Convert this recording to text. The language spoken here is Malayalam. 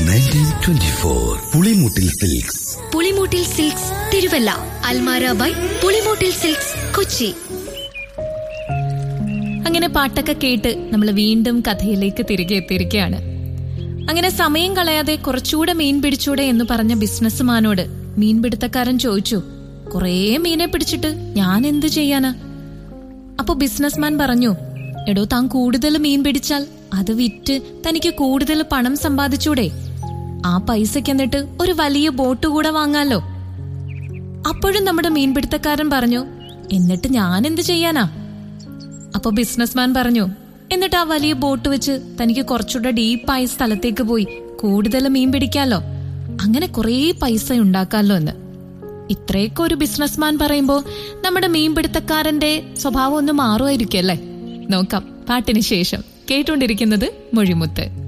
nineteen twenty four Pulimoottil silks Pulimoottil silks Thiruvalla അൽമാര ബൈ പുളിമൂട്ടിൽ സിൽക്സ് കൊച്ചി അങ്ങനെ പാട്ടൊക്കെ കേട്ട് നമ്മൾ വീണ്ടും കഥയിലേക്ക് തിരികെ എത്തിയിരിക്കുകയാണ് അങ്ങനെ സമയം കളയാതെ കുറച്ചുകൂടെ മീൻ പിടിച്ചൂടെ എന്ന് പറഞ്ഞ ബിസിനസ്സുമാനോട് മീൻപിടുത്തക്കാരൻ ചോദിച്ചു കുറേ മീനെ പിടിച്ചിട്ട് ഞാൻ എന്ത് ചെയ്യാനാ അപ്പൊ ബിസിനസ്മാൻ പറഞ്ഞു എടോ താൻ കൂടുതൽ മീൻ പിടിച്ചാൽ അത് വിറ്റ് തനിക്ക് കൂടുതൽ പണം സമ്പാദിച്ചൂടെ ആ പൈസക്ക് എന്നിട്ട് ഒരു വലിയ ബോട്ട് കൂടെ വാങ്ങാലോ അപ്പോഴും നമ്മുടെ മീൻപിടുത്തക്കാരൻ പറഞ്ഞു എന്നിട്ട് ഞാൻ എന്ത് ചെയ്യാനാ അപ്പൊ ബിസിനസ്മാൻ പറഞ്ഞു എന്നിട്ട് ആ വലിയ ബോട്ട് വെച്ച് തനിക്ക് കുറച്ചുകൂടെ ഡീപ്പായ സ്ഥലത്തേക്ക് പോയി കൂടുതൽ മീൻ പിടിക്കാലോ അങ്ങനെ കുറേ പൈസ ഉണ്ടാക്കാലോ എന്ന് ഇത്രയൊക്കെ ഒരു ബിസിനസ്മാൻ പറയുമ്പോ നമ്മുടെ മീൻപിടുത്തക്കാരന്റെ സ്വഭാവം ഒന്ന് മാറുമായിരിക്കും അല്ലേ നോക്കാം പാട്ടിന് ശേഷം കേട്ടുകൊണ്ടിരിക്കുന്നത് മൊഴിമുത്ത്